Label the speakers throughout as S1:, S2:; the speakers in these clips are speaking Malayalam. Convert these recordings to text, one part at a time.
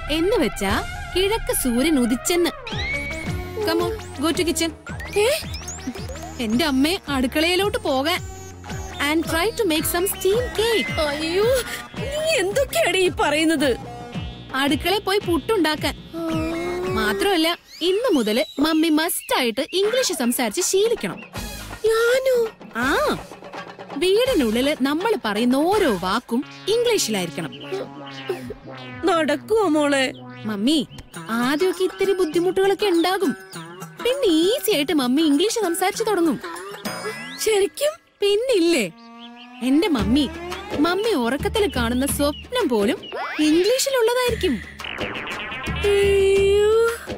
S1: എന്ന് വെച്ചാ കിഴക്ക് സൂര്യൻ ഉദിച്ചെന്ന് കമോ ഗോ ടു കിച്ചൻ എന്റെ അമ്മേ അടുക്കളയിലോട്ട് പോകാൻ and try to make some steam cake
S2: അയ്യോ നീ എന്തൊക്കെയാണ് ഈ പറയുന്നത്
S1: അടുക്കളയിൽ പോയി പുട്ടുണ്ടാക്കാൻ മാത്രമല്ല ഇന്നു മുതല് മമ്മി മസ്റ്റ് ആയിട്ട് ഇംഗ്ലീഷ് സംസാരിച്ച് ശീലിക്കണം
S2: ഞാനോ
S1: ആ വീടിനുള്ളില് നമ്മൾ പറയുന്ന ഓരോ വാക്കും ഇംഗ്ലീഷിലായിരിക്കണം
S2: നടക്കുവോ മോളെ
S1: മമ്മി ആദ്യമൊക്കെ ഇത്തിരി ബുദ്ധിമുട്ടുകളൊക്കെ ഉണ്ടാകും പിന്നെ ഈസി ആയിട്ട് മമ്മി ഇംഗ്ലീഷ് സംസാരിച്ചു തുടങ്ങും
S2: ശരിക്കും
S1: പിന്നില്ലേ എന്റെ മമ്മി മമ്മി ഉറക്കത്തിൽ കാണുന്ന സ്വപ്നം പോലും ഇംഗ്ലീഷിലുള്ളതായിരിക്കും
S2: അയ്യോ.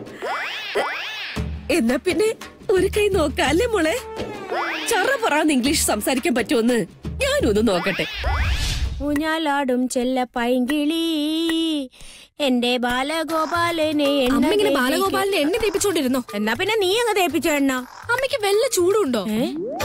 S2: എന്നാ പിന്നെ ഒരു കൈ നോക്കാം അല്ലേ മോളെ ചറ പറയാന്ന് ഇംഗ്ലീഷ് സംസാരിക്കാൻ പറ്റുമെന്ന് ഞാനൊന്ന് നോക്കട്ടെ
S3: ഊഞ്ഞാലാടും ചെല്ല പൈങ്കിളി എന്റെ ബാലഗോപാലനെ എണ്ണ
S1: അമ്മ ഇങ്ങനെ
S3: തേപ്പിക്ക-
S1: ബാലഗോപാലിനെ എണ്ണ തേപ്പിച്ചോണ്ടിരുന്നോ
S3: എന്നാ പിന്നെ നീ അങ്ങ് തേപ്പിച്ചോ എണ്ണ
S1: അമ്മയ്ക്ക് വല്ല ചൂടുണ്ടോ
S3: ഏ?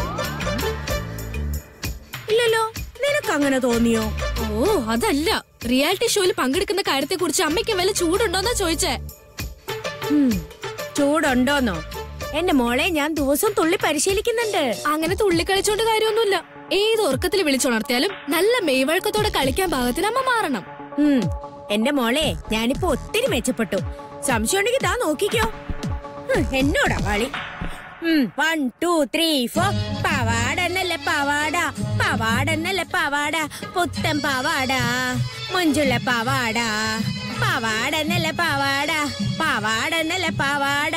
S3: ഇല്ലല്ലോ നിനക്ക് അങ്ങനെ തോന്നിയോ
S1: ഓ അതല്ല റിയാലിറ്റി ഷോയിൽ പങ്കെടുക്കുന്ന കാര്യത്തെ കുറിച്ച് അമ്മയ്ക്ക് വല്ല ചൂടുണ്ടോന്നാ ചോദിച്ചേ
S3: ഉം. ചൂടുണ്ടോന്നോ എന്റെ മോളെ ഞാൻ ദിവസം തുള്ളി പരിശീലിക്കുന്നുണ്ട്
S1: അങ്ങനെ തുള്ളി കളിച്ചോണ്ട് കാര്യമൊന്നുമില്ല ഏത് ഉറക്കത്തിൽ വിളിച്ചുണർത്തിയാലും നല്ല മെയ്വഴക്കത്തോടെ കളിക്കാൻ പാകത്തിന് അമ്മ മാറണം
S3: ഉം. എന്റെ മോളെ ഞാനിപ്പോ ഒത്തിരി മെച്ചപ്പെട്ടു സംശയം ഉണ്ടെങ്കിൽ ദാ നോക്കിക്കോ ഉം, എന്നോടാ കളി വൺ ടു ത്രീ ഫോർ പവാടന്നല്ല പവാട പവാടന്നല്ല പവാട പുത്തൻ പവാട മുഞ്ചുള്ള പവാട പവാടന്നല്ല പവാട പവാടന്നല്ല പവാട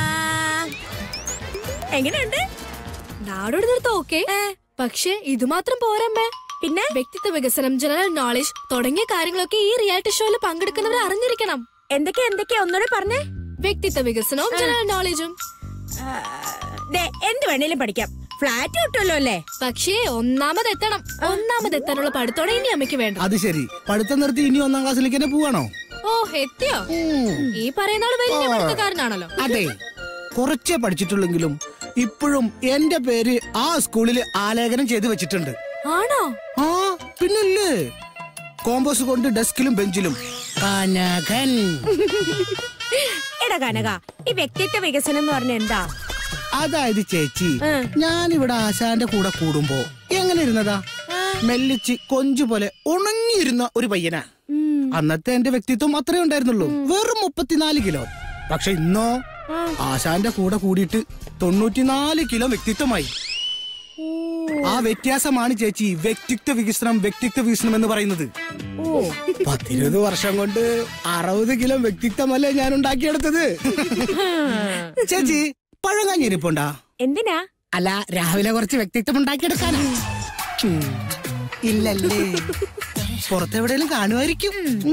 S3: എങ്ങനെയുണ്ട്
S1: നാടോട് നിർത്ത ഓക്കെ പക്ഷെ ഇത് മാത്രം പോരമ്മേ
S3: പിന്നെ
S1: വ്യക്തിത്വ വികസനം ജനറൽ നോളജ് തുടങ്ങിയ കാര്യങ്ങളൊക്കെ ഈ റിയാലിറ്റി ഷോയിൽ പങ്കെടുക്കുന്നവർ അറിഞ്ഞിരിക്കണം
S3: എന്തൊക്കെയാ എന്തൊക്കെയാ ഒന്നുകൂടെ പറഞ്ഞേ
S1: വ്യക്തിത്വ വികസനവും ജനറൽ നോളജും
S3: ആ, ദേ, എന്ത് വേണേലും പഠിക്കാം ഫ്ലാറ്റ് കിട്ടുമല്ലോ അല്ലേ
S1: പക്ഷേ ഒന്നാമത് എത്തണം ഒന്നാമത് എത്താനുള്ള പഠിത്തോടെ ഇനി അമ്മയ്ക്ക് വേണ്ട
S4: അത് ശരി പഠിത്തം നിർത്തി ഇനി ഒന്നാം ക്ലാസ്സിലേക്ക് തന്നെ പോവാണോ
S1: ഓ എത്തിയോ ഈ പറയുന്ന ആള് വലിയ പഠിത്തക്കാരനാണല്ലോ
S4: അതെ കുറച്ചേ പഠിച്ചിട്ടുള്ളെങ്കിലും ഇപ്പോഴും എന്റെ പേര് ആ സ്കൂളിൽ ആലേഖനം ചെയ്ത് വെച്ചിട്ടുണ്ട്
S1: ആണോ
S4: ആ പിന്നല്ലേ കോമ്പോസ് കൊണ്ട് ഡെസ്കിലും ബെഞ്ചിലും കനകൻ
S3: എടാ കനക ഈ വ്യക്തിത്വ വികസനം എന്ന് പറഞ്ഞ എന്താ
S4: അതായത് ചേച്ചി
S3: ഉം.
S4: ഞാൻ ഇവിടെ ആശാന്റെ കൂടെ കൂടുമ്പോ എങ്ങനെ ഇരുന്നതാ മെല്ലിച്ച് കൊഞ്ചു പോലെ ഉണങ്ങിയിരുന്ന ഒരു പയ്യനാ അന്നത്തെ എന്റെ വ്യക്തിത്വം അത്രേ ഉണ്ടായിരുന്നുള്ളൂ വെറും മുപ്പത്തിനാല് കിലോ പക്ഷെ ഇന്നോ ആശാന്റെ കൂടെ കൂടിയിട്ട് തൊണ്ണൂറ്റിനാല് കിലോ വ്യക്തിത്വമായി ആ വ്യത്യാസമാണ് ചേച്ചി വ്യക്തിത്വ വികസനം വ്യക്തിത്വ വികസനം എന്ന് പറയുന്നത് പത്തിരുപത് വർഷം കൊണ്ട് അറുപത് കിലോ വ്യക്തിത്വമല്ലേ ഞാൻ ഉണ്ടാക്കിയെടുത്തത് ചേച്ചി പഴങ്ങാഞ്ഞി ഇരിപ്പുണ്ടാ
S3: എന്തിനാ
S4: അല്ല രാവിലെ കുറച്ച് വ്യക്തിത്വം ഉണ്ടാക്കിയെടുക്കാനാ ഉം. ഇല്ലല്ലേ പുറത്തെവിടെയും കാണുമായിരിക്കും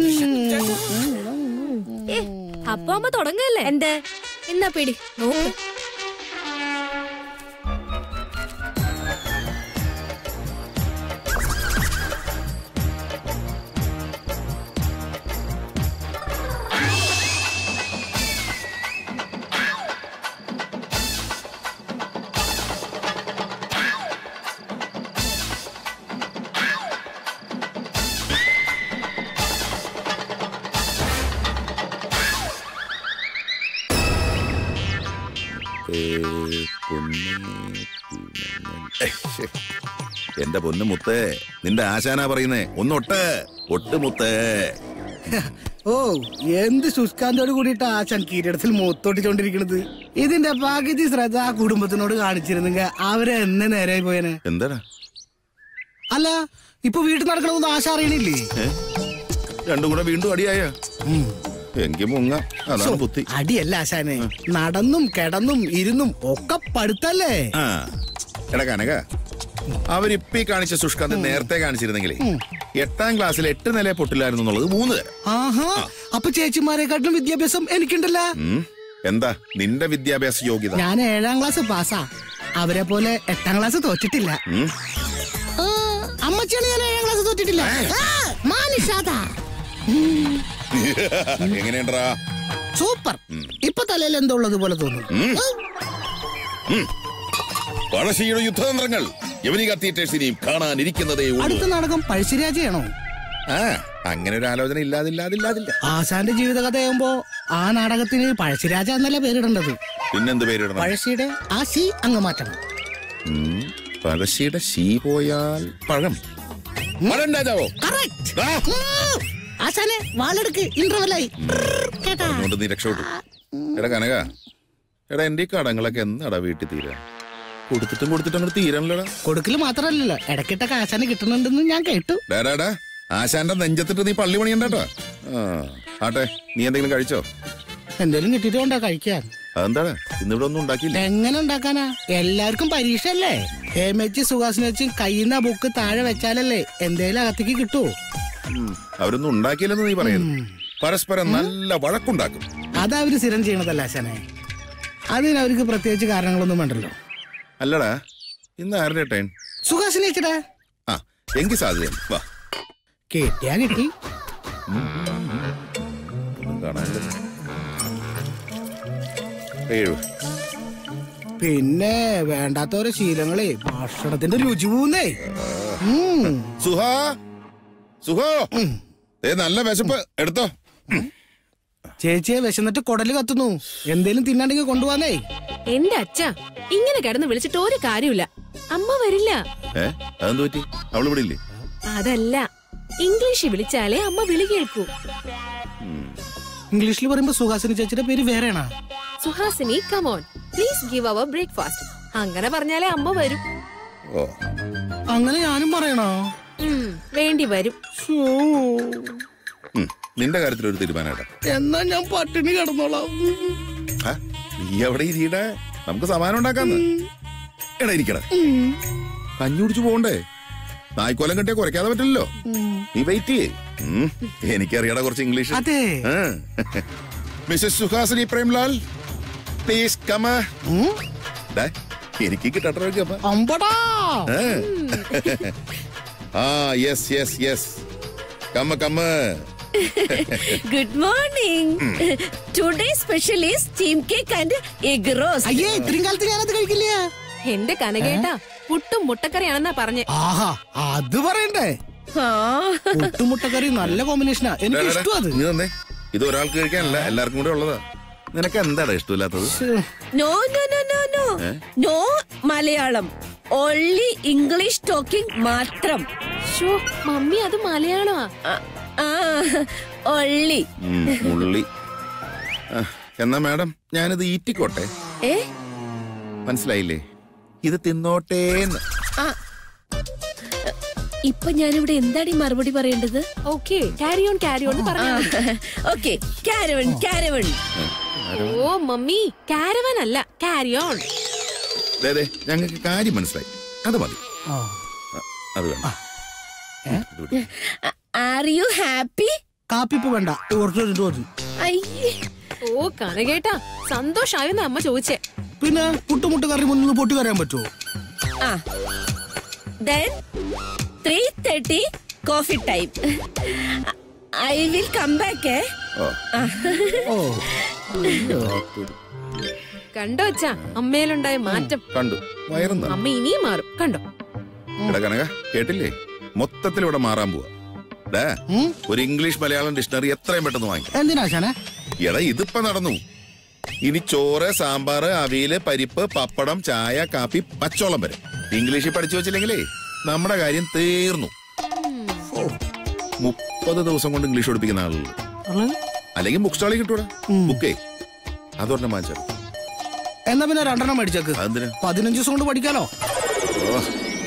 S1: അപ്പൊ അമ്മ തുടങ്ങല്ലേ
S3: എന്ത്
S1: എന്നാ പേടി നോക്ക്
S5: എന്റെ പൊന്നു മുത്തേ നിന്റെ ആശാനാ പറയുന്നേ ഒന്നൊട്ട് ഒട്ട് മുത്തേ
S4: ഓ എന്ത് ശുഷ്കാന്തോട് കൂടിയിട്ട് ആശാൻ കീരിടത്തിൽ മൂത്തൊട്ടിച്ചോണ്ടിരിക്കണത് ഇതിന്റെ പകുതി ശ്രദ്ധ ആ കുടുംബത്തിനോട് കാണിച്ചിരുന്നെങ്കിൽ അവരെ എന്നെ നേരായി പോയനെ
S5: എന്താടാ
S4: അല്ല ഇപ്പൊ വീട്ടിൽ നടക്കണമെന്ന് ആശ അറിയണില്ലേ
S5: ഏ? രണ്ടും കൂടെ വീണ്ടും അടിയായ എനിക്ക് മുങ്ങ അതാണ് ബുദ്ധി
S4: അടിയല്ല ആശാനെ നടന്നും കിടന്നും ഇരുന്നും ഒക്കെ പടുത്തല്ലേ
S5: ആ എടാ കനക അവരിപ്പി കാണിച്ച ശുഷ്കാന്ത് നേരത്തെ കാണിച്ചിരുന്നെങ്കിലേ എട്ടാം ക്ലാസ്സിൽ എട്ട് നില പൊട്ടില്ലായിരുന്നു എന്നുള്ളത് മൂന്ന് തരം
S4: ആഹാ അപ്പൊ ചേച്ചിമാരെക്കാട്ടിലും വിദ്യാഭ്യാസം എനിക്കുണ്ടല്ല
S5: ഉം. എന്താ നിന്റെ വിദ്യാഭ്യാസ യോഗ്യത
S4: ഞാൻ ഏഴാം ക്ലാസ് പാസ്സാ അവരെ പോലെ എട്ടാം ക്ലാസ് തോറ്റിട്ടില്ല
S5: ഉം.
S4: ആ, അമ്മച്ചിയാണ് ഞാൻ ഏഴാം ക്ലാസ് തോറ്റിട്ടില്ല ആ, മാനിഷാദാ.
S5: എങ്ങനെയുണ്ടാ
S4: സൂപ്പർ ഇപ്പൊ തലയിൽ എന്തോ ഉള്ളത് പോലെ തോന്നുന്നു
S5: പഴശ്ശിയുടെ യുദ്ധതന്ത്രങ്ങൾ യവനിക തിയേറ്റേഴ്സ് ഇനിയും കാണാനിരിക്കുന്നതേ ഉള്ളൂ
S4: അടുത്ത നാടകം പഴശ്ശിരാജയാണോ
S5: ആ അങ്ങനെ ഒരു ആലോചന ഇല്ലാതില്ലാതില്ലാതില്ല
S4: ആശാന്റെ ജീവിതകഥയാകുമ്പോ ആ നാടകത്തിന് പഴശ്ശിരാജ എന്നല്ല പേരിടേണ്ടത്
S5: പിന്നെന്ത് പേരിടണം
S4: പഴശ്ശിയുടെ ആ സി അങ്ങ് മാറ്റണം
S5: ഉം, പഴശ്ശിയുടെ ശീ പോയാൽ പഴം പഴം രാജാവോ ആ,
S4: ആശാനെ വാളെടുക്ക് ഇന്റർവെല്ലായി കേട്ടാ
S5: അതുകൊണ്ട് നീ രക്ഷപ്പെട്ടു എടാ കനക എടാ എന്റെ ഈ കടങ്ങളൊക്കെ എന്നാടാ വീട്ടിൽ തീരാ കൊടുത്തിട്ടും കൊടുത്തിട്ടും അങ്ങോട്ട് തീരണല്ലോടാ
S4: കൊടുക്കല് മാത്രല്ലല്ലോ ഇടക്കിട്ടൊക്കെ ആശാന് കിട്ടുന്നുണ്ടെന്ന് ഞാൻ കേട്ടു
S5: ഡാടാ ആശാന്റെ നെഞ്ചത്തിട്ട് നീ പള്ളി പണിയണ്ടോ ആ ആട്ടെ നീ എന്തെങ്കിലും കഴിച്ചോ
S4: എന്തേലും കിട്ടിയിട്ട് കൊണ്ടാ കഴിക്കാൻ
S5: അതെന്താടാ ഇന്നിവിടെ ഒന്നും ഉണ്ടാക്കിയില്ല
S4: എങ്ങനെ ഉണ്ടാക്കാനാ എല്ലാവർക്കും പരീക്ഷ അല്ലേ ഹേമച്ച് സുഹാസിനെ വെച്ച് കയ്യുന്ന ബുക്ക് താഴെ വെച്ചാലല്ലേ എന്തേലും അകത്തേക്ക് കിട്ടൂ
S5: ഉം, അവരൊന്നും ഉണ്ടാക്കിയില്ലെന്ന് നീ പറയുന്നു പരസ്പരം നല്ല വഴക്കുണ്ടാക്കും
S4: അതാ അവര് സ്ഥിരം ചെയ്യണതല്ല ആശാനെ അതിന് അവർക്ക് പ്രത്യേകിച്ച് കാരണങ്ങളൊന്നും വേണ്ടല്ലോ
S5: അല്ലടാ ഇന്ന് ആരുടെ ടൈം
S4: സുഹാസിനെ വെച്ചിടാ
S5: ആ എങ്കിൽ സാധ്യത വാ
S4: കിട്ടിയാ കിട്ടി
S5: ഒന്നും കാണാനില്ല ഏഴു
S4: പിന്നെ വേണ്ടാത്തോരോ ശീലങ്ങളെ ഭക്ഷണത്തിന്റെ രുചി പോകുന്നേ ഉം.
S5: സുഹാ സുഹോ ഏ നല്ല വിശപ്പ് എടുത്തോ
S4: ചേച്ചിയെ വിശന്നിട്ട് കുടല് കത്തുന്നു എന്തേലും തിന്നാണ്ടെങ്കിൽ കൊണ്ടുപോവാന്നേ
S1: എന്റെ അച്ഛ ഇങ്ങനെ കിടന്ന് വിളിച്ചിട്ട് ഒരു കാര്യമില്ല അമ്മ വരില്ല
S5: ഏ അതെന്ത് പറ്റി അവള് ഇവിടെ ഇല്ലേ
S1: അതല്ല ഇംഗ്ലീഷിൽ വിളിച്ചാലേ അമ്മ വിളി കേൾക്കൂ
S4: ഇംഗ്ലീഷിൽ പറയുമ്പോ സുഹാസിനി ചേച്ചിയുടെ പേര് വേറെയാണാ
S1: Suhasini come on please give our breakfast അങ്ങനെ പറഞ്ഞാലേ അമ്മ വരും
S5: ഓ
S4: അങ്ങനെ ഞാനും പറയണോ
S1: ഉം, വേണ്ടി വരും
S4: ശ്ശോ.
S5: ഉം, നിന്റെ കാര്യത്തിൽ ഒരു തീരുമാനമായിട്ടാ
S4: എന്നാ ഞാൻ പട്ടിണി കിടന്നോളാം
S5: ആ, നീ അവിടെ ഇരിക്കട്ടെ നമുക്ക് സമാനം ഉണ്ടാക്കാന്ന് എടാ ഇരിക്കട കഞ്ഞി കുടിച്ചു പോകണ്ടേ നായ്ക്കോലം കെട്ടിയാ കുറയ്ക്കാതെ പറ്റില്ലല്ലോ നീ വെയിറ്റ് ചെയ്യേ ഉം, എനിക്കറിയാടാ കുറച്ച് ഇംഗ്ലീഷ്
S4: അതെ
S5: ആ. മിസ്സസ് സുഹാസിനി പ്രേംലാൽ പ്ലീസ് കമ
S4: ഉം.
S5: എനിക്ക് കിട്ടട്ടെ അപ്പ
S4: അമ്പടാ
S5: ആ യെസ് യെസ് യെസ് കമ്മ കമ്മ
S2: good morning today special is steam cake and egg roast
S4: അയ്യേ ഇത്രയും കാലത്ത് ഞാനത് കഴിക്കില്ല
S1: എന്റെ കനകേട്ടാ പുട്ടും മുട്ടക്കറിയാണെന്നാ പറഞ്ഞേ
S4: ആഹാ അത് പറയണ്ടേ പുട്ടുമുട്ടക്കറി നല്ല കോമ്പിനേഷനാ എനിക്ക് ഇഷ്ടം അത്
S5: നീ തന്നെ ഇത് ഒരാൾക്ക് കഴിക്കാനല്ല എല്ലാവർക്കും കൂടെ ഉള്ളതാ നിനക്ക് എന്താടാ ഇഷ്ടമില്ലാത്തത്
S2: no no no no no no Malayalam only English talking മാത്രം
S1: ഷോ മമ്മി അത് മലയാളമാ
S2: ആ ഓൺലി
S5: ഉം, ഉള്ളി ആ, എന്നാ മാഡം ഞാനിത് ഈറ്റിക്കോട്ടെ
S2: ഏ
S5: മനസ്സിലായില്ലേ ഇത് തിന്നോട്ടേന്ന്
S2: ആ ഇപ്പൊ ഞാനിവിടെ എന്താണ് ഈ മറുപടി പറയേണ്ടത്
S1: okay carry on carry on പറഞ്ഞാ മതി.
S2: Okay caravan caravan
S1: oh mummy caravan അല്ല ക്യാരി ഓൺ
S5: ദേ, ദേ, ഞങ്ങൾക്ക് കാര്യം മനസ്സിലായി അത് മതി
S4: ആ.
S5: ആ, അത് വേണം ഇത് പിടി.
S2: ആർ യു ഹാപ്പി
S4: കാപ്പിപ്പ് വേണ്ട കുറച്ച് മതി
S2: അയ്യേ
S1: ഓ കനകേട്ടാ സന്തോഷായെന്ന് അമ്മ ചോദിച്ചേ
S4: പിന്നെ പുട്ടുമുട്ട കറി മുന്നിൽ പൊട്ടി കരയാൻ പറ്റുമോ
S2: ആ then three thirty coffee time I will come back
S5: ഓ
S4: ഓ
S1: കണ്ടോ അച്ഛാ അമ്മയിലുണ്ടായ മാറ്റം
S5: കണ്ടു വയറും തന്നെ
S1: അമ്മ ഇനിയും മാറും കണ്ടോ
S5: എടാ കനക കേട്ടില്ലേ മൊത്തത്തിൽ ഇവിടെ മാറാൻ പോവാ ഡാ
S4: ഉം?
S5: ഒരു ഇംഗ്ലീഷ് മലയാളം ഡിക്ഷണറി എത്രയും പെട്ടെന്ന് വാങ്ങിക്കാം
S4: എന്തിനാ ആശാനെ
S5: എടാ ഇതിപ്പോ നടന്നു ഇനി ചോറ് സാമ്പാറ് അവിയല് പരിപ്പ് പപ്പടം ചായ കാപ്പി പച്ചോളം വരെ ഇംഗ്ലീഷിൽ പഠിച്ചു വെച്ചില്ലെങ്കിലേ നമ്മുടെ കാര്യം തീർന്നു ഓ, മുപ്പത് ദിവസം കൊണ്ട് ഇംഗ്ലീഷ് പഠിപ്പിക്കുന്ന ആളുകൾ അല്ലെങ്കിൽ ബുക്ക് സ്റ്റാളിൽ കിട്ടൂടാ ബുക്കേ അതൊരെണ്ണം വാങ്ങിച്ചാൽ
S4: എന്നാ പിന്നെ രണ്ടെണ്ണം മേടിച്ചേക്ക്
S5: അതെന്തിനാ
S4: പതിനഞ്ച് ദിവസം കൊണ്ട് പഠിക്കാലോ
S5: ഓ,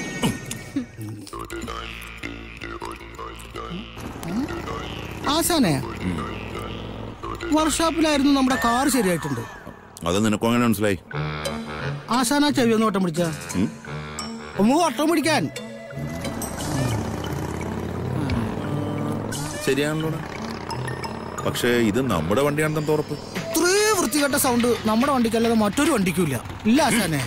S4: ആശാനെ വർക്ക്ഷോപ്പിലായിരുന്നു നമ്മുടെ കാർ ശരിയായിട്ടുണ്ട്
S5: അത് നിനക്കും അങ്ങനെ മനസ്സിലായി
S4: ആശാന ചെവി ഒന്ന് വട്ടം പിടിച്ച
S5: ഉം?
S4: ഒന്ന് വട്ടം പിടിക്കാൻ
S5: ശരിയാണല്ലോടാ പക്ഷേ ഇത് നമ്മുടെ വണ്ടിയാണെന്ന് ഉറപ്പ്
S4: ഇത്രയും വൃത്തികെട്ട സൗണ്ട് നമ്മുടെ വണ്ടിക്കല്ലാതെ മറ്റൊരു വണ്ടിക്കും ഇല്ല ഇല്ല ആശാനെ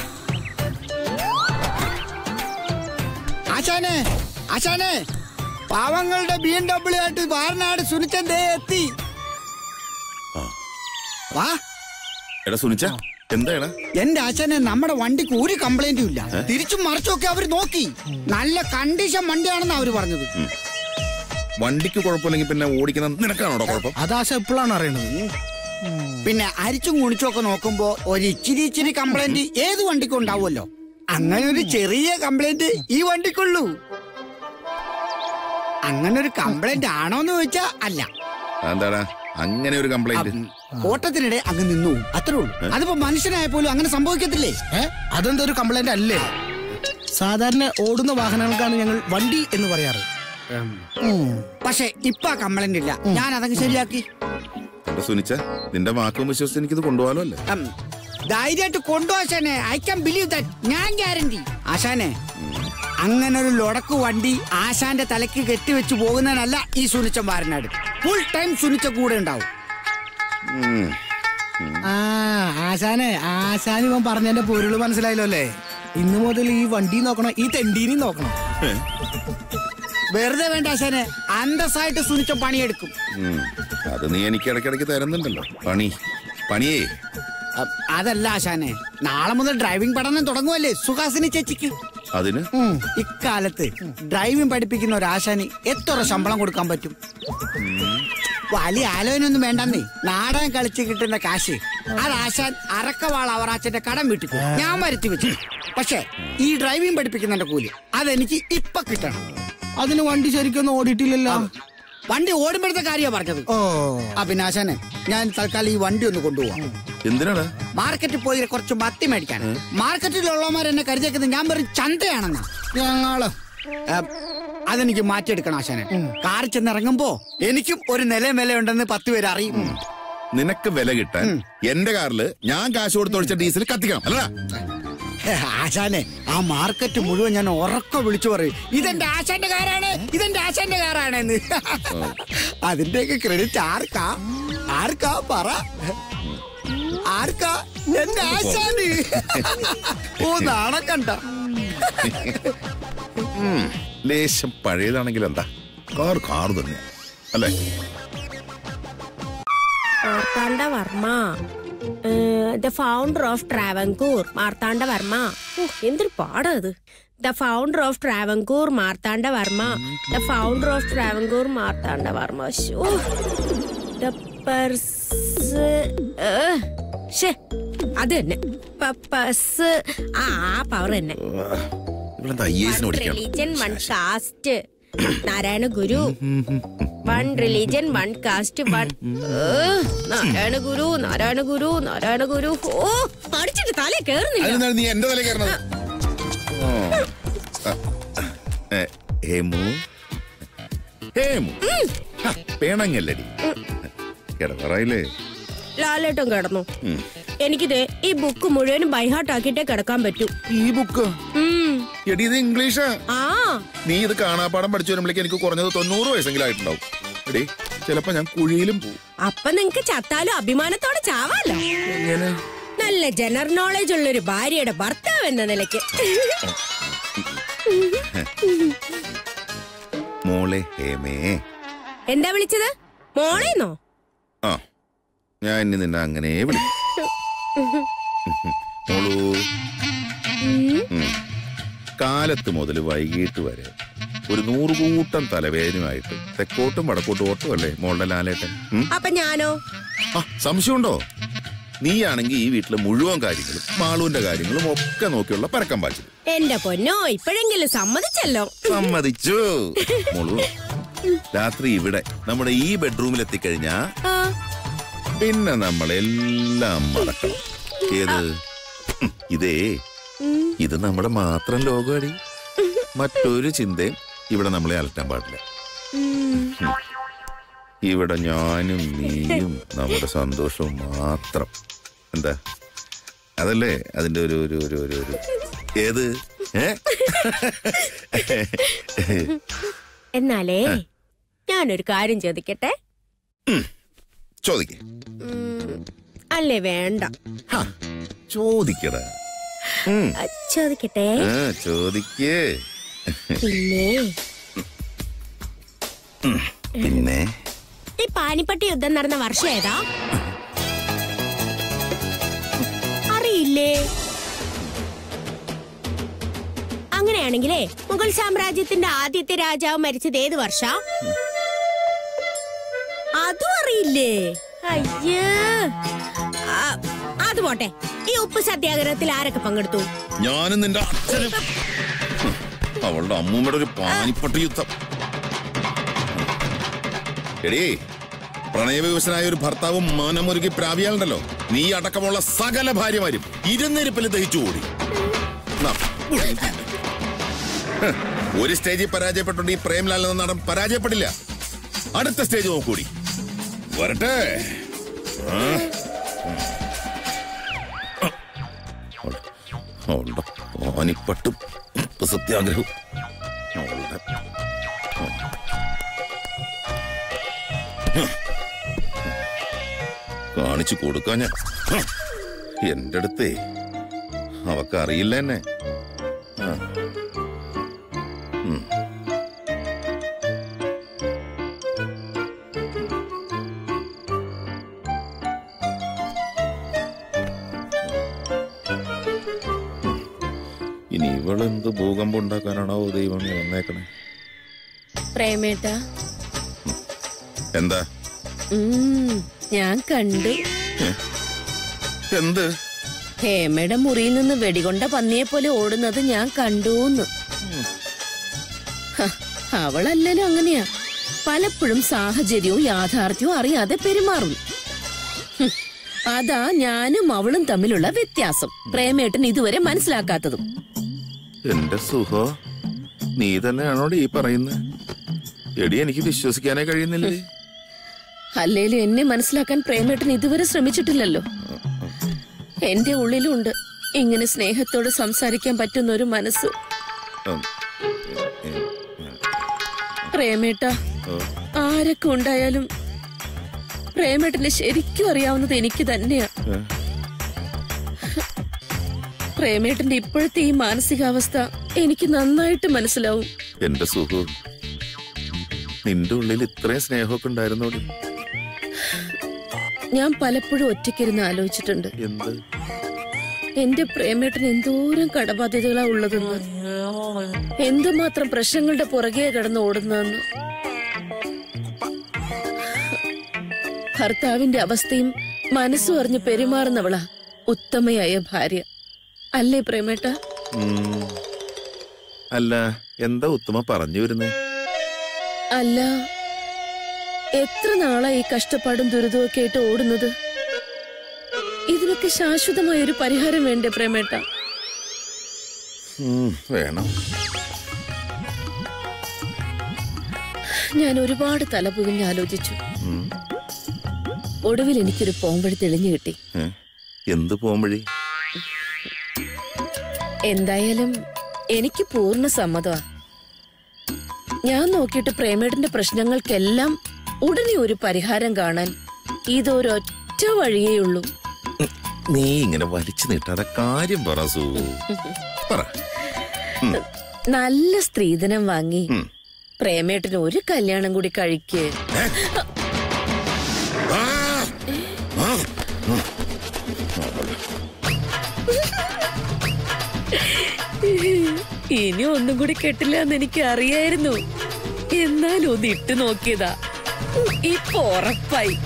S6: ആശാനെ ആശാനെ പാവങ്ങളുടെ ബി എം ഡബ്ല്യു ആയിട്ട് വാരനാട് സുനിച്ചൻ ദേ എത്തി വാ
S5: എടാ സുനിച്ച എന്താ
S6: എന്റെ അച്ഛനെ നമ്മുടെ വണ്ടിക്ക് ഒരു കംപ്ലൈന്റും ഇല്ല തിരിച്ചും മറിച്ചൊക്കെ അവര് നോക്കി നല്ല കണ്ടീഷൻ വണ്ടിയാണെന്ന് അവര് പറഞ്ഞത്
S5: വണ്ടിക്ക് കുഴപ്പമില്ലെങ്കിൽ പിന്നെ ഓടിക്കുന്ന നിനക്കാണോടോ കുഴപ്പം
S4: അതാശ ഇപ്പോഴാണ് അറിയണത്
S6: പിന്നെ അരിച്ചും കുണിച്ചും ഒക്കെ നോക്കുമ്പോ ഒരു ഇച്ചിരി ഇച്ചിരി കംപ്ലൈന്റ് ഏത് വണ്ടിക്കും ഉണ്ടാവുമല്ലോ അങ്ങനെ ഒരു ചെറിയ കംപ്ലൈന്റ് ഈ വണ്ടിക്കുള്ളൂ അങ്ങനെ ഒരു കംപ്ലൈന്റ് ആണോന്ന് ചോദിച്ചാ അല്ല
S5: എന്താടാ അങ്ങനെ ഒരു കംപ്ലൈന്റ്
S6: ഓട്ടത്തിനിടെ അങ്ങ് നിന്നു പോകും. അത്രേ ഉള്ളൂ അതിപ്പോ മനുഷ്യനായ പോലും അങ്ങനെ സംഭവിക്കത്തില്ലേ
S4: ഏ അതെന്താ ഒരു കംപ്ലൈന്റ് അല്ലേ സാധാരണ ഓടുന്ന വാഹനങ്ങൾക്കാണ് ഞങ്ങൾ വണ്ടി എന്ന് പറയാറ് ഉം.
S6: പക്ഷെ ഇപ്പൊ ആ കംപ്ലൈന്റ് ഇല്ല ഞാൻ അതങ്ങ് ശരിയാക്കി
S5: എടാ സുനിച്ച നിന്റെ വാക്കും വിശ്വസിച്ച് എനിക്കിത് കൊണ്ടുപോകാലോ അല്ലേ
S6: ഉം. ധൈര്യമായിട്ട് കൊണ്ടുപോശാനെ ഐ ക്യാൻ ബിലീവ് ദാറ്റ് ഞാൻ ഗ്യാരണ്ടി ആശാനെ അങ്ങനെ ഒരു ലൊടക്ക് വണ്ടി ആശാന്റെ തലയ്ക്ക് കെട്ടിവെച്ച് പോകുന്നതിനല്ല ഈ സുനിച്ചൻ വാരനാട് ഫുൾ ടൈം സുനിച്ച കൂടെ ഉണ്ടാവും
S5: ഉം.
S4: ആ ആശാനെ ആശാൻ ഇവൻ പറഞ്ഞതിന്റെ പൊരുള് മനസ്സിലായല്ലോ അല്ലേ ഇന്നു മുതൽ ഈ വണ്ടി നോക്കണം ഈ തെണ്ടീനെയും നോക്കണം
S6: വെറുതെ വേണ്ട ആശാനെ അന്തസ്സായിട്ട് സുനിച്ചൻ പണിയെടുക്കും
S5: ഉം. അത് നീ എനിക്ക് ഇടയ്ക്കിടയ്ക്ക് തരുന്നുണ്ടല്ലോ പണി പണിയേ
S6: അ- അതല്ല ആശാനെ നാളെ മുതൽ ഡ്രൈവിംഗ് പഠനം തുടങ്ങുമല്ലേ സുഹാസിനി ചേച്ചിക്ക്
S5: അതിന്
S6: ഇക്കാലത്ത് ഡ്രൈവിംഗ് പഠിപ്പിക്കുന്ന ഒരു ആശാന് എത്ര ശമ്പളം കൊടുക്കാൻ പറ്റും വലിയ ആലോചനയൊന്നും വേണ്ടെന്നേ നാടകം കളിച്ച് കിട്ടുന്ന കാശ് അത് ആശാൻ അറക്കവാൾ അവറാച്ചന്റെ കടം വീട്ടിൽ ഞാൻ വരുത്തി വെച്ചു പക്ഷേ ഈ ഡ്രൈവിംഗ് പഠിപ്പിക്കുന്നതിന്റെ കൂലി അതെനിക്ക് ഇപ്പൊ കിട്ടണം
S4: അതിന് വണ്ടി ശരിക്കൊന്നും ഓടിയിട്ടില്ലല്ലോ
S6: വണ്ടി ഓടുമ്പോഴത്തെ കാര്യമാണ് പറഞ്ഞത്
S4: ഓ
S6: ആ പിന്നെ ആശാനെ ഞാൻ തൽക്കാലം ഈ വണ്ടി ഒന്ന് കൊണ്ടുപോവാം
S5: എന്തിനാടാ
S6: മാർക്കറ്റിൽ പോയി കുറച്ച് മത്തി മേടിക്കാൻ മാർക്കറ്റിലുള്ളവന്മാർ എന്നെ കരുതിയേക്കുന്നത് ഞാൻ വെറും ചന്തയാണെന്നാ
S4: ഞങ്ങള്
S6: ഏ, അതെനിക്ക് മാറ്റിയെടുക്കണം ആശാനെ കാറിൽ ചെന്ന് ഇറങ്ങുമ്പോ എനിക്കും ഒരു നില വില ഉണ്ടെന്ന് പത്ത് പേര് അറിയും
S5: നിനക്ക് വില കിട്ടാൻ എന്റെ കാറില് ഞാൻ കാശ് കൊടുത്ത് ഒഴിച്ച ഡീസൽ കത്തിക്കണം അല്ലടാ
S6: ഏ, ആശാനെ ആ മാർക്കറ്റ് മുഴുവൻ ഞാൻ ഉറക്ക വിളിച്ചു പറയും ഇതെന്റെ ആശാന്റെ കാറാണ് ഇതെന്റെ ആശാന്റെ കാറാണ് എന്ന് അതിന്റെയൊക്കെ ക്രെഡിറ്റ് ആർക്കാ ആർക്കാ പറ ആർക്കാ എന്റെ ആശാന് ഓ നാണം കണ്ട
S5: ലേശം പഴയതാണെങ്കിൽ എന്താ കാർ കാർ തന്നെ അല്ലേ
S3: Marthanda Varma the founder of Travancore Marthanda Varma ഓ, എന്തൊരു പാടാ ഇത് the founder of Travancore Marthanda Varma the founder of Travancore Marthanda Varma ശോ. ദ പേഴ്സ് ഏ, ശ്ശേ, അത് തന്നെ പപ്പസ് ആ പവർ തന്നെ
S5: ഇവിടെ ഐ എസിന് ഓടിക്കണം
S3: religion one caste Narayana Guru one religion one caste one Narayana Guru Narayana Guru Narayana Guru ഓ അടിച്ചിട്ട് തലേ കേറുന്നില്ല
S5: അതിനെന്താണ് നീ എന്റെ തല കയറണത് ഓ. ആ, ഏ, ഹേമു ഹേമു ഹ, പേണങ്ങല്ലടി കിടപ്പറയില്ലേ
S3: ലാലേട്ടൻ കിടന്നു എനിക്കിത് ഈ ബുക്ക് മുഴുവനും ബൈഹാർട്ട് ആക്കിയിട്ടേ കിടക്കാൻ പറ്റൂ
S5: ഈ ബുക്ക്
S3: ഉം.
S5: എടി ഇത് ഇംഗ്ലീഷാ
S3: ആ
S5: നീ ഇത് കാണാപ്പാടം പഠിച്ചു വരുമ്പോഴേക്ക് എനിക്ക് കുറഞ്ഞത് തൊണ്ണൂറ് വയസ്സെങ്കിലും ആയിട്ടുണ്ടാവും എടി ചിലപ്പോ ഞാൻ കുഴിയിലും പോവും
S3: അപ്പൊ നിങ്ങക്ക് ചത്താലും അഭിമാനത്തോടെ ചാവാലോ
S5: എങ്ങനെ
S3: നല്ല ജനറൽ നോളജ് ഉള്ള ഒരു ഭാര്യയുടെ ഭർത്താവ് എന്ന നിലയ്ക്ക്
S5: മോളെ ഹേമേ
S3: എന്താ വിളിച്ചത് മോളേന്നോ
S5: ആ ഞാൻ ഇനി നിന്നെ അങ്ങനെ വിളിക്കും മോളൂ ഉം. കാലത്ത് മുതൽ വൈകിട്ട് വരെ ഒരു നൂറുകൂട്ടം തലവേദനയുമായിട്ട് തെക്കോട്ടും വടക്കോട്ടും ഓട്ടും അല്ലേ മോളുടെ ലാലേട്ടൻ ഉം?
S3: അപ്പൊ ഞാനോ
S5: ആ സംശയമുണ്ടോ നീയാണെങ്കിൽ ഈ വീട്ടിലെ മുഴുവൻ കാര്യങ്ങളും മാളുവിന്റെ കാര്യങ്ങളും ഒക്കെ നോക്കിയുള്ള പരക്കം പാച്ചിൽ
S3: എന്റെ പൊന്നോ ഇപ്പോഴെങ്കിലും സമ്മതിച്ചല്ലോ
S5: സമ്മതിച്ചു മോളു രാത്രി ഇവിടെ നമ്മുടെ ഈ ബെഡ്റൂമിൽ എത്തിക്കഴിഞ്ഞാ
S3: ആ,
S5: പിന്നെ നമ്മളെല്ലാം മറക്കണം ഏത് ഉം, ഇതേ
S3: ഉം.
S5: ഇത് നമ്മുടെ മാത്രം ലോകമടി മറ്റൊരു ചിന്തയും ഇവിടെ നമ്മളെ അലട്ടാൻ പാടില്ല
S3: ഉം.
S5: ഇവിടെ ഞാനും നീയും നമ്മുടെ സന്തോഷവും മാത്രം എന്താ അതല്ലേ അതിന്റെ ഒരു ഒരു ഒരു ഒരു ഒരു ഏത് ഏ
S3: എന്നാലേ ഞാനൊരു കാര്യം ചോദിക്കട്ടെ
S5: ചോദിക്കേ
S3: ഉം, അല്ലേ വേണ്ട
S5: ചോദിക്കടാ ഉം.
S3: അ, ചോദിക്കട്ടെ
S5: ആ ചോദിക്കേ
S3: പിന്നെ
S5: പിന്നെ
S3: ഈ പാനിപ്പട്ടി യുദ്ധം നടന്ന വർഷം ഏതാ അറിയില്ലേ അങ്ങനെയാണെങ്കിലേ മുഗൾ സാമ്രാജ്യത്തിന്റെ ആദ്യത്തെ രാജാവ് മരിച്ചത് ഏത് വർഷ അതും അറിയില്ലേ അയ്യേ ആ, അത് പോട്ടെ ഈ ഉപ്പ് സത്യാഗ്രഹത്തിൽ ആരൊക്കെ പങ്കെടുത്തു
S5: ഞാനും നിന്റെ അച്ഛനും അവളുടെ അമ്മൂമ്മയുടെ ഒരു പാനിപ്പട്ടി യുദ്ധം എടീ പ്രണയവിവശനായ ഒരു ഭർത്താവും മനമൊരുക്കി പ്രാപിയാലുണ്ടല്ലോ നീ അടക്കമുള്ള സകല ഭാര്യമാരും ഇരുന്നിരിപ്പിൽ ദഹിച്ചു കൂടി നാ, ഉഴുന്ന് തിന്ന്. ഹ്, ഒരു സ്റ്റേജിൽ പരാജയപ്പെട്ടുണ്ട് ഈ പ്രേംലാൽ എന്ന നടൻ പരാജയപ്പെടില്ല അടുത്ത സ്റ്റേജ് നോക്കൂടി വരട്ടെ ആ. അവളുടെ പാനിപ്പട്ടും ഉപ്പ് സത്യാഗ്രഹവും അവളുടെ കാണിച്ചു കൊടുക്കാൻ ഞാൻ എന്റെ അടുത്തേ അവക്ക് അറിയില്ല എന്നെ ആ. ഉം. ഇനി ഇവളെന്ത് ഭൂകമ്പം ഉണ്ടാക്കാനാണോ ദൈവം നീ വന്നേക്കണേ
S2: പ്രേമേട്ട
S5: എന്താ
S2: ഞാൻ കണ്ടു
S5: എന്ത്
S2: ഹേമയുടെ മുറിയിൽ നിന്ന് വെടികൊണ്ട പന്നിയെ പോലെ ഓടുന്നത് ഞാൻ കണ്ടൂന്ന് ഹ, അവളല്ലല്ലോ അങ്ങനെയാ പലപ്പോഴും സാഹചര്യവും യാഥാർത്ഥ്യവും അറിയാതെ പെരുമാറും ഹും, അതാ ഞാനും അവളും തമ്മിലുള്ള വ്യത്യാസം പ്രേമേട്ടൻ ഇതുവരെ മനസ്സിലാക്കാത്തതും
S5: എന്റെ സുഖോ നീ തന്നെയാണോ ഈ പറയുന്നത് എടി എനിക്ക് വിശ്വസിക്കാനേ കഴിയുന്നില്ലേ
S2: അല്ലേലും എന്നെ മനസ്സിലാക്കാൻ പ്രേമേട്ടൻ ഇതുവരെ ശ്രമിച്ചിട്ടില്ലല്ലോ എന്റെ ഉള്ളിലുണ്ട് ഇങ്ങനെ സ്നേഹത്തോട് സംസാരിക്കാൻ പറ്റുന്ന ഒരു മനസ്സ്
S5: ഉം.
S2: പ്രേമേട്ട ആരൊക്കെ ഉണ്ടായാലും പ്രേമേട്ടനെ ശരിക്കും അറിയാവുന്നത് എനിക്ക് തന്നെയാ
S5: ഏ?
S2: പ്രേമേട്ടന്റെ ഇപ്പോഴത്തെ ഈ മാനസികാവസ്ഥ എനിക്ക് നന്നായിട്ട് മനസ്സിലാവും
S5: എന്റെ സുഖോ നിന്റെ ഉള്ളിൽ ഇത്രയും സ്നേഹമൊക്കെ ഉണ്ടായിരുന്നോടി
S2: ഞാൻ പലപ്പോഴും ഒറ്റയ്ക്കിരുന്ന് ആലോചിച്ചിട്ടുണ്ട്
S5: എന്ത്
S2: എന്റെ പ്രേമേട്ടൻ എന്തോരം കടബാധ്യതകളാ ഉള്ളതെന്ന് എന്തുമാത്രം പ്രശ്നങ്ങളുടെ പുറകെ കിടന്ന് ഓടുന്നതെന്ന് ഭർത്താവിന്റെ അവസ്ഥയും മനസ്സും അറിഞ്ഞ് പെരുമാറുന്നവളാ ഉത്തമയായ ഭാര്യ അല്ലേ പ്രേമേട്ട
S5: ഉം. അല്ല എന്താ ഉത്തമ പറഞ്ഞു വരുന്നേ
S2: അല്ല എത്ര നാളാ ഈ കഷ്ടപ്പാടും ദുരിതവും ഒക്കെ ആയിട്ട് ഓടുന്നത് ഇതിനൊക്കെ ശാശ്വതമായ ഒരു പരിഹാരം വേണ്ടേ പ്രേമേട്ട
S5: ഉം, വേണം
S2: ഞാൻ ഒരുപാട് തലപുകഞ്ഞ് ആലോചിച്ചു
S5: ഉം.
S2: ഒടുവിൽ എനിക്കൊരു പോംവഴി തെളിഞ്ഞു കിട്ടി
S5: ഏ? എന്ത് പോംവഴി
S2: എന്തായാലും എനിക്ക് പൂർണ്ണ സമ്മതമാ ഞാൻ നോക്കിയിട്ട് പ്രേമേട്ടന്റെ പ്രശ്നങ്ങൾക്കെല്ലാം ഉടനെ ഒരു പരിഹാരം കാണാൻ ഇതൊരൊറ്റ വഴിയേ ഉള്ളൂ
S5: നീ ഇങ്ങനെ വലിച്ചു നീട്ടാതെ കാര്യം പറ സൂ പറ
S2: നല്ല സ്ത്രീധനം വാങ്ങി
S5: ഉം.
S2: പ്രേമേട്ടന് ഒരു കല്യാണം കൂടി കഴിക്ക്
S5: ആ! ആ! ഉം.
S2: ഇനി ഒന്നും കൂടി കെട്ടില്ല എന്ന് എനിക്ക് അറിയായിരുന്നു എന്നാലും ഒന്ന് ഇട്ടു നോക്കിയതാ ഇപ്പൊ ഉറപ്പായി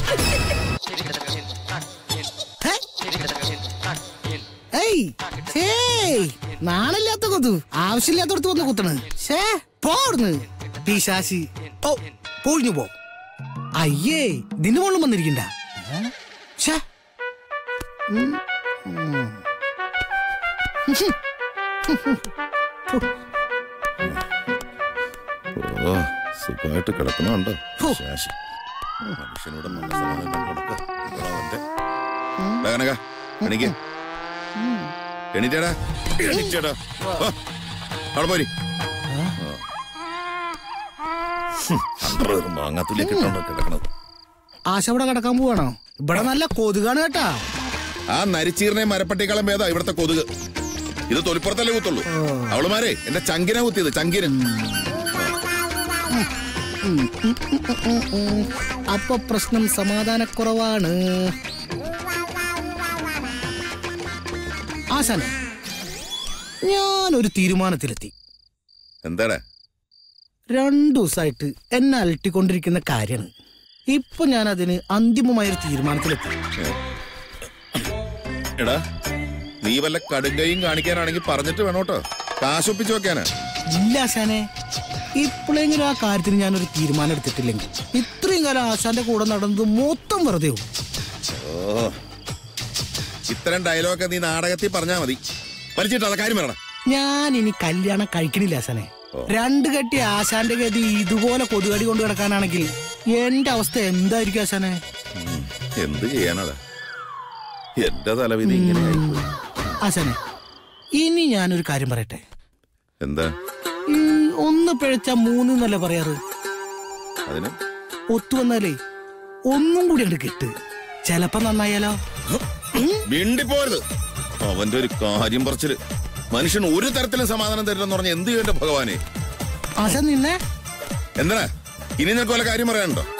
S4: ഏയ് ഏയ് നാണില്ലാത്ത കൊതു ആവശ്യമില്ലാത്തടത്ത് വന്ന് കുത്തണ് ഷേ പോടുന്ന് പിശാശി ഓ പൊഴിഞ്ഞു പോ അയ്യേ ഇതിന്റെ മുകളിൽ വന്നിരിക്കണ്ട ഷേ ഉം, ഉം.
S5: ഓ സുഖമായിട്ട് കിടക്കണുണ്ടോ
S4: ഹോ.
S5: ശാശി മനുഷ്യനോട് മനസ്സമാധാനം കൊടുക്ക. ഇവിടെ അവന്റെ. ഡാ കനക, എണീക്ക്. എണീറ്റേടാ എണീറ്റേടാ വാ. അവിടെ പോരി മാങ്ങാത്തുള്ളിയൊക്കെ ഇട്ടോണ്ടോ കിടക്കണത്
S4: ആശ ഇവിടെ കിടക്കാൻ പോവാണോ ഇവിടെ നല്ല കൊതുകാണ് കേട്ടാ
S5: ആ നരിച്ചീറിനെ മരപ്പട്ടിക്കാളം ഭേദാ ഇവിടത്തെ കൊതുക് ഇത് തൊലിപ്പുറത്തല്ലേ കുത്തുള്ളൂ അവളുമാരെ എന്റെ ചങ്കിനെ കുത്തിയത് ചങ്കിന്
S4: ഉം, ഉം, ഉം, ഉം, ഉം. അപ്പൊ പ്രശ്നം സമാധാനക്കുറവാണ് ആശാനെ ഞാനൊരു തീരുമാനത്തിലെത്തി
S5: എന്താടാ
S4: രണ്ടു ദിവസമായിട്ട് എന്നെ അലട്ടിക്കൊണ്ടിരിക്കുന്ന കാര്യമാണ് ഇപ്പൊ ഞാൻ അതിന് അന്തിമമായൊരു തീരുമാനത്തിലെത്തി
S5: എടാ നീ വല്ല കടുങ്കയും കാണിക്കാനാണെങ്കിൽ പറഞ്ഞിട്ട് വേണോട്ടോ കാശൊപ്പിച്ച് വെക്കാനാ
S4: ഇല്ല ആശാനെ ഇപ്പോഴെങ്കിലും ആ കാര്യത്തിന് ഞാനൊരു തീരുമാനം എടുത്തിട്ടില്ലെങ്കിൽ ഇത്രയും കാലം ആശാന്റെ കൂടെ നടന്നത് മൊത്തം വെറുതെ ആവും.
S5: ഓ ഇത്തരം ഡയലോഗൊക്കെ നീ നാടകത്തിൽ പറഞ്ഞാ മതി വലിച്ചിട്ട് അതെ കാര്യം പറയണം
S4: ഞാൻ ഇനി കല്യാണം കഴിക്കണില്ല ആശാനെ രണ്ട് കെട്ടി ആശാന്റെ ഗതി ഇതുപോലെ കൊതുകടി കൊണ്ട് കിടക്കാനാണെങ്കിൽ എന്റെ അവസ്ഥ എന്തായിരിക്കും ആശാനെ
S5: എന്ത് ചെയ്യാനാടാ എന്റെ തലവിധി ഇങ്ങനെയായി
S4: ആശാനെ ഇനി ഞാനൊരു കാര്യം പറയട്ടെ
S5: എന്താ
S4: ഈ ഒന്ന് പിഴച്ച മൂന്ന് എന്നല്ല പറയാറ്
S5: അതിന്
S4: ഒത്തു വന്നാലേ ഒന്നും കൂടി അങ്ങട് കിട്ട് ചെലപ്പോ നന്നായാലോ
S5: മിണ്ടിപ്പോരുത് അവന്റെ ഒരു കാര്യം പറച്ചില് മനുഷ്യൻ ഒരു തരത്തിലും സമാധാനം തരില്ലെന്ന് പറഞ്ഞ എന്ത് ചെയ്യണ്ട ഭഗവാനെ
S4: ആശാൻ നിന്നെ
S5: എന്തിനാ ഇനി നിനക്ക് വല്ല കാര്യം പറയാനുണ്ടോ